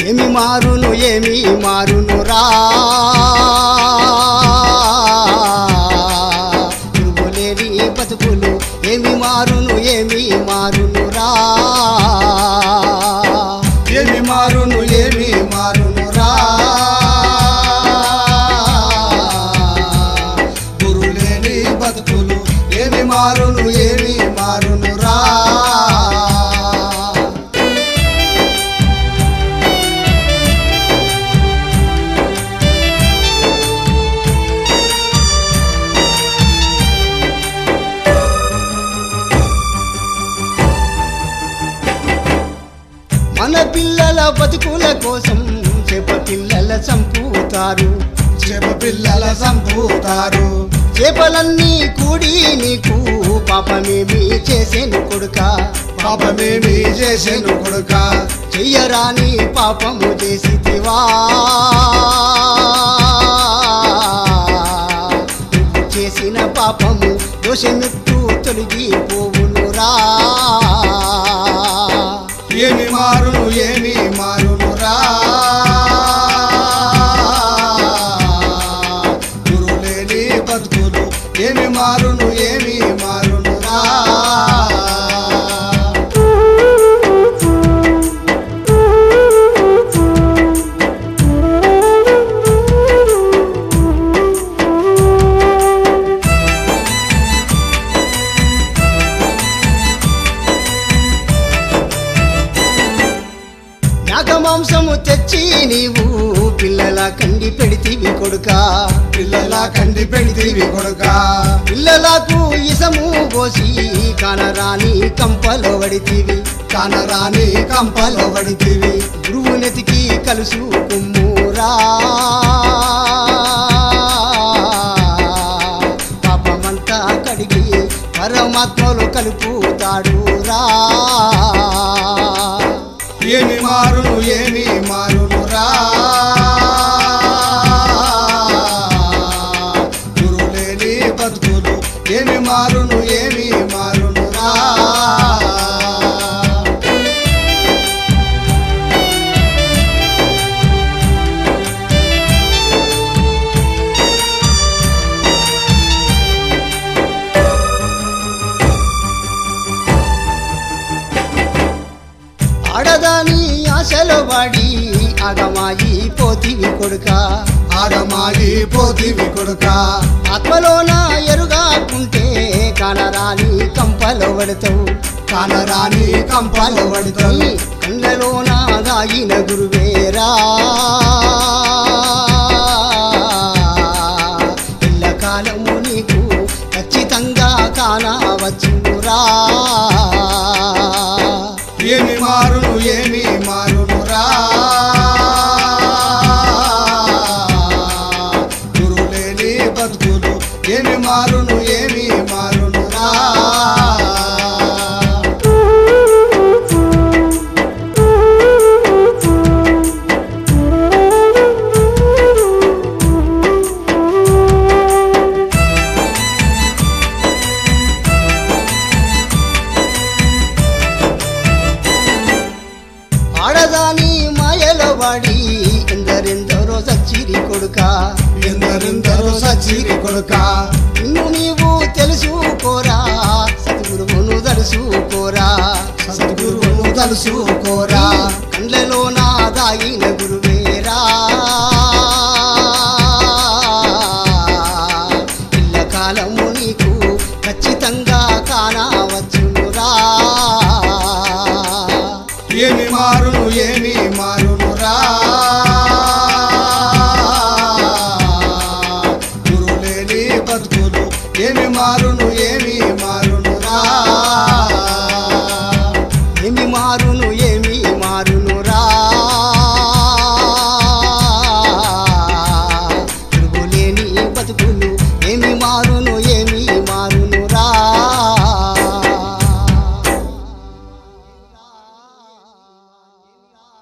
ఏమి మారును ఏమి మారును రా తిరుగులేని బతుకులు ఏమి మారును ఏమి మారును రా ఏమి మారును ఏమి మారును రా గురులేని బతుకులు ఏమి మారును ఏమి మారును రా మన పిల్లల బతుకుల కోసం చేప పిల్లల చంపుతారు చెమ పిల్లల సంపూతారు చేపలన్నీ కూడి నీకు పాపమేమి చేసేను కొడుక పాపమేమి చేసేను కొడుక చెయ్యరాని పాపము చేసితివా నువ్వు చేసిన పాపము దోషమెట్టు తొలగిపోవునురా ఏమి మారును ఏమి మారును రా గురులేని బతుకులు ఏమి మారును ఏమి మారును రా నాగ మాంసము తెచ్చి నీవు పిల్లల కండి పెడితివి కొడుక పిల్లల కంది పెడితీవి కొడుక పిల్లలకు ఇసము పోసి కనరాని కంపలో వడితివి కనరాని కంపలో పడితీవి గురువు నెతికి కలుసు కుమ్మురా పాపమంతా కడిగి పరమాత్మలో కలుపుతాడు రా ఏమి మారును ఏమి మారును రా గురులేని బతుకులు ఏమి మారును ఏమి మారును రా ఆడదాని ఆశలో వాడి అగమాయి పోతివి కొడుక ఆగమాగి పోతివి కొడుక ఆత్మలోన ఎరుగాకుంటే కనరాని కంపలో పడతావు కానరాని కంపలో పడితలు కళ్ళలోన దాగిన గురువేరా ఇళ్ళ కాలము నీకు ఖచ్చితంగా కానవచ్చురా ఏమి మారును ఏమి మారును రా గురులేని బతుకులు ఏమి మారును ఏమి మారును రా ఆడదాని మాయలో వాడి ఎందరెందరో సచ్చిరి కొడుక ఎందరెందరో సచ్చిరి కొడుక నిన్ను నీవు తెలుసుకోరా సద్గురువును తెలుసుకోరా సద్గురువును తలుసుకోరా కండ్లలో నా దాగిన గురువేరా ఇళ్ళ కాలము నీకు ఖచ్చితంగా కానవచ్చునురా ఏమి మారును ఏమి మారును రా గురులేని బతుకులు ఏమి మారును ఏమి మారును రా ఏమి మారును ఏమి మారునురా